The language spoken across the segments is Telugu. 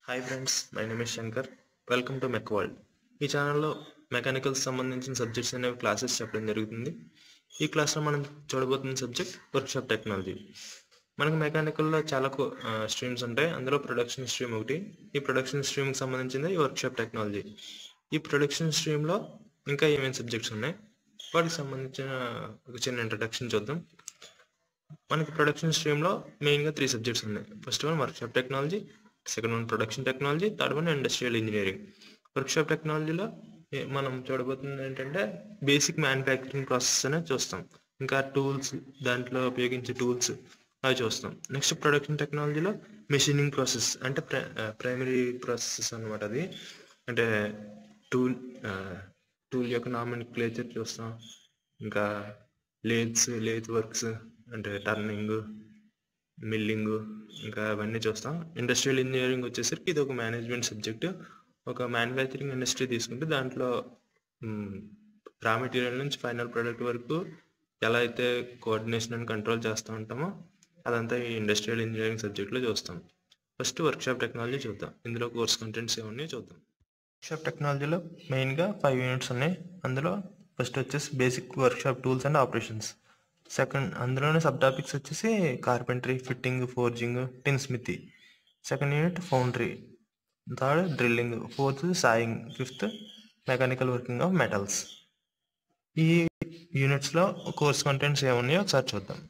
hi friends my name is Shankar welcome to mech world ఈ ఛానల్లో మెకానికల్స్ సంబంధించిన సబ్జెక్ట్స్ అనేవి క్లాసెస్ చెప్పడం జరుగుతుంది ఈ క్లాస్లో మనం చూడబోతున్న సబ్జెక్ట్ వర్క్షాప్ టెక్నాలజీ మనకు మెకానికల్లో చాలా స్ట్రీమ్స్ ఉంటాయి అందులో ప్రొడక్షన్ స్ట్రీమ్ ఒకటి ఈ ప్రొడక్షన్ స్ట్రీమ్కి సంబంధించింది ఈ వర్క్షాప్ టెక్నాలజీ ఈ ప్రొడక్షన్ స్ట్రీమ్లో ఇంకా ఏమేమి సబ్జెక్ట్స్ ఉన్నాయి వాటికి సంబంధించిన ఒక చిన్న ఇంట్రడక్షన్ చూద్దాం మనకి ప్రొడక్షన్ స్ట్రీమ్లో మెయిన్గా త్రీ సబ్జెక్ట్స్ ఉన్నాయి first one workshop technology second one production technology third one industrial engineering workshop టెక్నాలజీలో ఏ- మనం చూడబోతుంది ఏంటంటే బేసిక్ మ్యానుఫ్యాక్చరింగ్ ప్రాసెస్ అనేది చూస్తాం ఇంకా టూల్స్ దాంట్లో ఉపయోగించే టూల్స్ అవి చూస్తాం నెక్స్ట్ ప్రొడక్షన్ టెక్నాలజీలో మెషినింగ్ ప్రాసెస్ అంటే ప్రైమరీ ప్రాసెస్ అన్నమాట అది అంటే టూల్ టూల్ యొక్క నామిన్ క్లేచర్ చూస్తాం ఇంకా లేత్స్ లేత్ వర్క్స్ అంటే టర్నింగ్ మిల్లింగ్ ఇంకా అవన్నీ చూస్తాం ఇండస్ట్రియల్ ఇంజనీరింగ్ వచ్చేసరికి ఇది ఒక మేనేజ్మెంట్ సబ్జెక్ట్ ఒక మ్యానుఫ్యాక్చరింగ్ ఇండస్ట్రీ తీసుకుంటే దాంట్లో రా మెటీరియల్ నుంచి ఫైనల్ ప్రోడక్ట్ వరకు ఎలా అయితే కోఆర్డినేషన్ అండ్ కంట్రోల్ చేస్తూ ఉంటామో అదంతా ఈ ఇండస్ట్రియల్ ఇంజనీరింగ్ సబ్జెక్ట్లో చూస్తాం ఫస్ట్ వర్క్షాప్ టెక్నాలజీ చూద్దాం ఇందులో కోర్స్ కంటెంట్స్ ఏమన్నీ చూద్దాం వర్క్షాప్ టెక్నాలజీలో మెయిన్గా ఫైవ్ యూనిట్స్ ఉన్నాయి అందులో ఫస్ట్ వచ్చేసి basic workshop tools and operations second అందులోనే సబ్ టాపిక్స్ వచ్చేసి carpentry fitting forging tinsmithy second unit foundry third drilling fourth sawing fifth mechanical working of metals ఈ యూనిట్స్లో కోర్స్ కంటెంట్స్ ఏమున్నాయో ఒకసారి చూద్దాం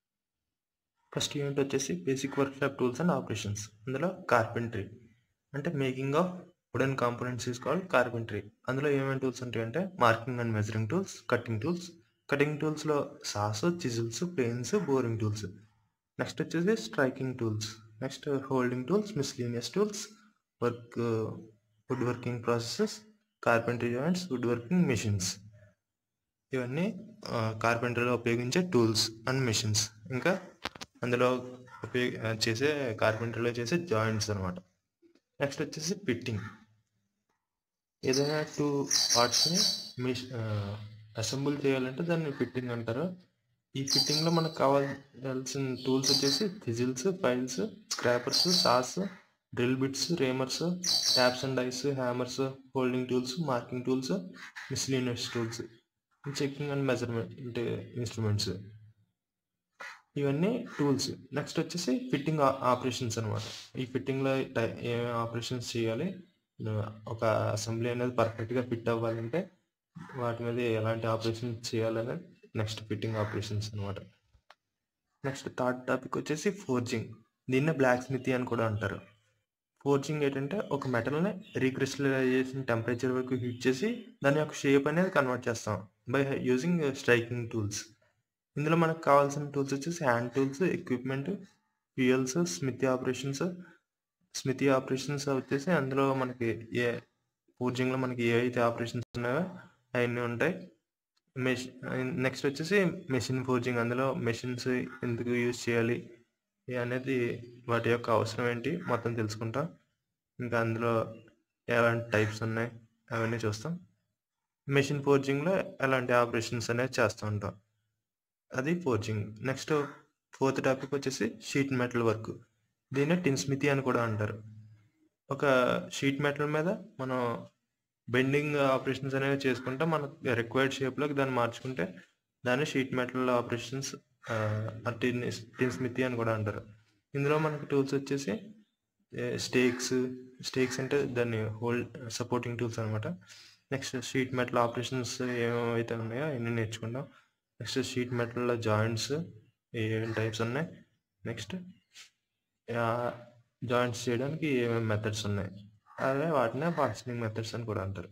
ఫస్ట్ యూనిట్ వచ్చేసి basic workshop tools and operations అందులో కార్పెంటరీ అంటే making of wooden components is called carpentry అందులో ఏమేమి టూల్స్ ఉంటాయంటే marking and measuring tools cutting tools కటింగ్ టూల్స్లో saws చిజిల్స్ planes boring tools next వచ్చేసి striking tools next holding tools miscellaneous tools work woodworking processes carpentry joints woodworking machines ఇవన్నీ కార్పెంటరీలో ఉపయోగించే టూల్స్ అండ్ మెషిన్స్ ఇంకా అందులో ఉపయోగ చేసే కార్పెంటరీలో చేసే జాయింట్స్ అనమాట నెక్స్ట్ వచ్చేసి ఫిట్టింగ్ ఏదైనా టూ పార్ట్స్ని మిష్ అసెంబుల్ చేయాలంటే దాన్ని ఫిట్టింగ్ అంటారు ఈ ఫిట్టింగ్లో మనకు కావాల్సిన టూల్స్ వచ్చేసి chisels files scrapers saws drill bits reamers taps and dies hammers holding tools marking tools miscellaneous tools checking and measurement instruments ఇవన్నీ టూల్స్ నెక్స్ట్ వచ్చేసి ఫిట్టింగ్ ఆపరేషన్స్ అనమాట ఈ ఫిట్టింగ్లో ఏమేమి ఆపరేషన్స్ చేయాలి ఒక అసెంబ్లీ అనేది పర్ఫెక్ట్గా ఫిట్ అవ్వాలంటే వాటి మీద ఎలాంటి ఆపరేషన్స్ చేయాలనేది నెక్స్ట్ ఫిట్టింగ్ ఆపరేషన్స్ అనమాట నెక్స్ట్ థర్డ్ టాపిక్ వచ్చేసి ఫోర్జింగ్ దీన్నే బ్లాక్ స్మితీ అని కూడా అంటారు ఫోర్జింగ్ ఏంటంటే ఒక మెటల్ని రీక్రిస్టలైజేషన్ టెంపరేచర్ వరకు హీట్ చేసి దాని యొక్క షేప్ అనేది కన్వర్ట్ చేస్తాం బై యూజింగ్ స్ట్రైకింగ్ టూల్స్ ఇందులో మనకు కావాల్సిన టూల్స్ వచ్చేసి hand tools equipment fuels smithy operations smithy operations వచ్చేసి అందులో మనకి ఏ ఫోర్జింగ్లో మనకి ఏ అయితే ఆపరేషన్స్ ఉన్నాయో అవన్నీ ఉంటాయి మెష్ నెక్స్ట్ వచ్చేసి మెషిన్ ఫోర్జింగ్ అందులో మెషిన్స్ ఎందుకు యూజ్ చేయాలి ఏ అనేది వాటి యొక్క అవసరం ఏంటి మొత్తం తెలుసుకుంటాం ఇంకా అందులో ఎలాంటి టైప్స్ ఉన్నాయి అవన్నీ చూస్తాం మెషిన్ ఫోర్జింగ్లో ఎలాంటి ఆపరేషన్స్ అనేది చేస్తూ ఉంటాం అది ఫోర్జింగ్ నెక్స్ట్ ఫోర్త్ టాపిక్ వచ్చేసి షీట్ మెటల్ వర్క్ దీన్ని టిన్ స్మితి అని కూడా అంటారు ఒక షీట్ మెటల్ మీద మనం బెండింగ్ ఆపరేషన్స్ అనేవి చేసుకుంటే మనకు రిక్వైర్డ్ షేప్లోకి దాన్ని మార్చుకుంటే దాన్ని sheet metal operations tin tinsmithy అని కూడా అంటారు ఇందులో మనకి టూల్స్ వచ్చేసి స్టేక్స్ స్టేక్స్ అంటే దాన్ని హోల్డ్ సపోర్టింగ్ టూల్స్ అనమాట నెక్స్ట్ షీట్ మెటల్ ఆపరేషన్స్ ఏమేమైతే ఉన్నాయో అన్నీ నేర్చుకుంటాం నెక్స్ట్ షీట్ మెటల్లో జాయింట్స్ ఏమేమి టైప్స్ ఉన్నాయి నెక్స్ట్ జాయింట్స్ చేయడానికి ఏమేమి మెథడ్స్ ఉన్నాయి అదే వాటినే ఫాస్టింగ్ మెథడ్స్ అని కూడా అంటారు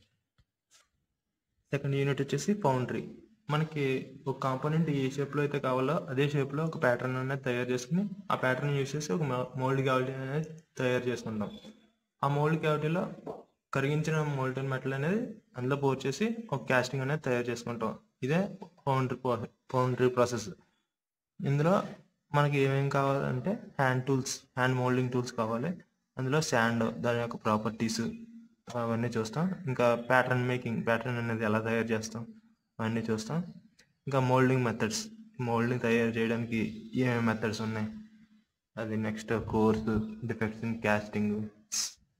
సెకండ్ యూనిట్ వచ్చేసి ఫౌండరీ మనకి ఒక కాంపోనెంట్ ఏ షేప్లో అయితే కావాలో అదే షేప్లో ఒక ప్యాటర్న్ అనేది తయారు చేసుకుని ఆ ప్యాటర్న్ యూజ్ చేసి ఒక మోల్డ్ క్యావిటీ అనేది తయారు చేసుకుంటాం ఆ మోల్డ్ క్యావిటీలో కరిగించిన మోల్టన్ మెటల్ అనేది అందులో పోర్ చేసి ఒక క్యాస్టింగ్ అనేది తయారు చేసుకుంటాం ఇదే ఫౌండరీ ఫౌండరీ ప్రాసెస్ ఇందులో మనకి ఏమేమి కావాలంటే hand tools hand moulding tools కావాలి అందులో శాండ్ దాని యొక్క ప్రాపర్టీస్ అవన్నీ చూస్తాం ఇంకా ప్యాటర్న్ మేకింగ్ ప్యాటర్న్ అనేది ఎలా తయారు చేస్తాం అవన్నీ చూస్తాం ఇంకా మోల్డింగ్ మెథడ్స్ మోల్డింగ్ తయారు చేయడానికి ఏమేమి మెథడ్స్ ఉన్నాయి అది next cores defects in casting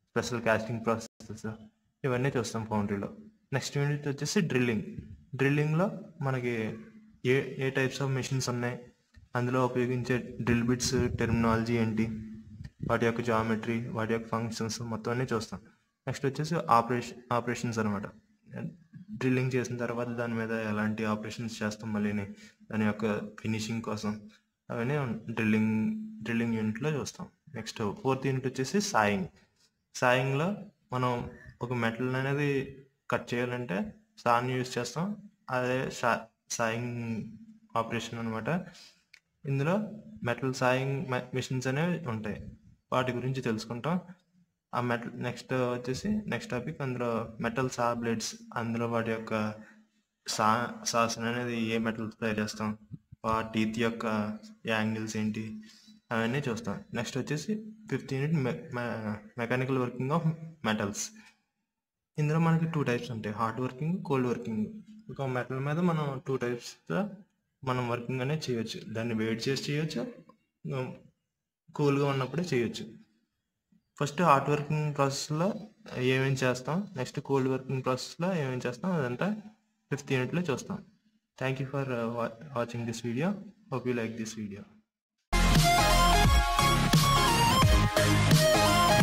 special casting processes ఇవన్నీ చూస్తాం ఫౌండరీలో నెక్స్ట్ యూనిట్ వచ్చేసి డ్రిల్లింగ్ డ్రిల్లింగ్లో మనకి ఏ ఏ టైప్స్ ఆఫ్ మెషిన్స్ ఉన్నాయి అందులో ఉపయోగించే డ్రిల్ బిట్స్ టెర్మినాలజీ ఏంటి వాటి యొక్క జామెట్రీ వాటి యొక్క ఫంక్షన్స్ మొత్తం అన్నీ చూస్తాం నెక్స్ట్ వచ్చేసి ఆపరేషన్ ఆపరేషన్స్ అనమాట డ్రిల్లింగ్ చేసిన తర్వాత దాని మీద ఎలాంటి ఆపరేషన్స్ చేస్తాం మళ్ళీని దాని యొక్క ఫినిషింగ్ కోసం అవన్నీ డ్రిల్లింగ్ డ్రిల్లింగ్ యూనిట్లో చూస్తాం నెక్స్ట్ ఫోర్త్ యూనిట్ వచ్చేసి సాయింగ్ సాయింగ్లో మనం ఒక మెటల్ అనేది కట్ చేయాలంటే సాని యూజ్ చేస్తాం అదే సా సాయింగ్ ఆపరేషన్ అనమాట ఇందులో మెటల్ సాయింగ్ మిషన్స్ అనేవి ఉంటాయి వాటి గురించి తెలుసుకుంటాం ఆ మెటల్ నెక్స్ట్ వచ్చేసి నెక్స్ట్ టాపిక్ అందులో మెటల్ సా బ్లేడ్స్ అందులో వాటి యొక్క సా సాస్ అనేది ఏ మెటల్ తయారు చేస్తాం ఆ టీత్ యొక్క యాంగిల్స్ ఏంటి అవన్నీ చూస్తాం నెక్స్ట్ వచ్చేసి fifth unit mechanical working of metals ఇందులో మనకి టూ టైప్స్ ఉంటాయి హార్డ్ వర్కింగ్ కోల్డ్ వర్కింగ్ ఒక మెటల్ మీద మనం టూ టైప్స్ మనం వర్కింగ్ అనేది చేయొచ్చు దాన్ని వెయిట్ చేసి చేయొచ్చు కూల్గా ఉన్నప్పుడే చేయొచ్చు ఫస్ట్ హార్డ్ వర్కింగ్ ప్రాసెస్లో ఏమేమి చేస్తాం నెక్స్ట్ కోల్డ్ వర్కింగ్ ప్రాసెస్లో ఏమేమి చేస్తాం అదంతా ఫిఫ్త్ యూనిట్లో చూస్తాం thank you for watching this video hope you like this video